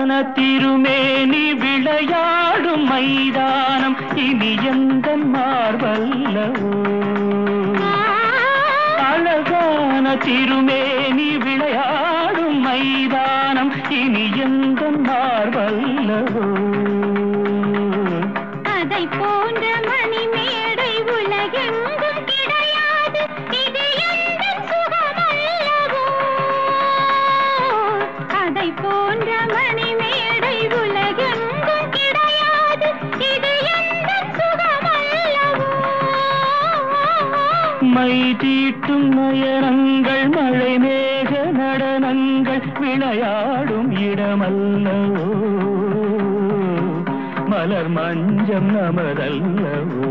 அழகான திருமேனி விளையாடும் மைதானம் இனி எந்த மார்பல்லவோ அழகான திருமேனி விளையாடும் மைதானம் இனி எந்த மார்பல்லவோ அதை போன்ற மணிமேடை உலகெங்கும் கிடையாது இது எந்தன் சுகமல்லவோ அதை போன்ற மணிமேடை உலகெங்கும் கிடையாது இது எந்தன் சுகமல்லவோ மை தீட்டும் நயனங்கள் மழை மேக நடனங்கள் விளையாடும் இடமல்லவோ மலர் மஞ்சம் நமதல்லவோ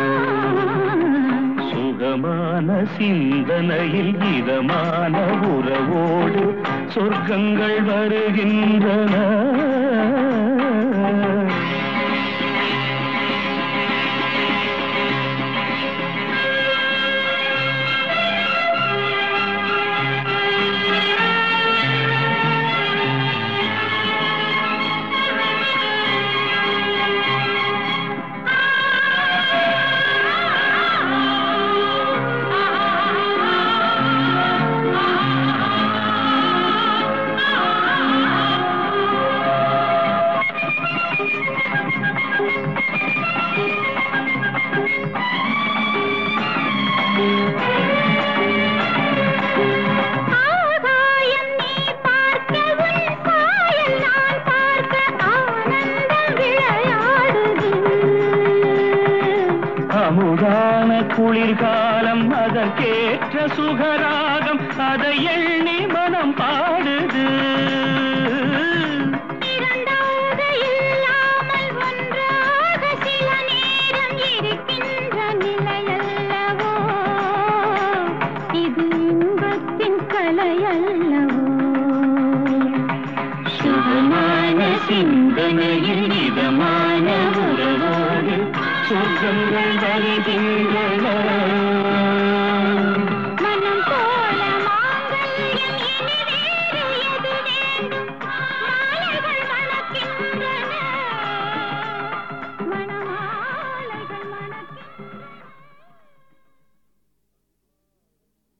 சுகமான சிந்தனையில் இதமான உறவோடு சொர்க்கங்கள் வருகின்றன ஆகாயம் நீ பார்க்க உன் சாயல் நான் பார்க்க ஆனந்தம் விளையாடுது அமுதான குளிர்காலம் அதற்கேற்ற சுகராகம் அதை எண்ணி மனம் பாடுது இரண்டாக இல்லாமல் ஒன்றாக சில நேரம் இருக்கின்ற நிலையல்லவோ இது இன்பத்தின் கலையல்லவோ சுகமான சிந்தனையில் இதமான உறவோடு சொர்க்கங்கள் வருகின்றன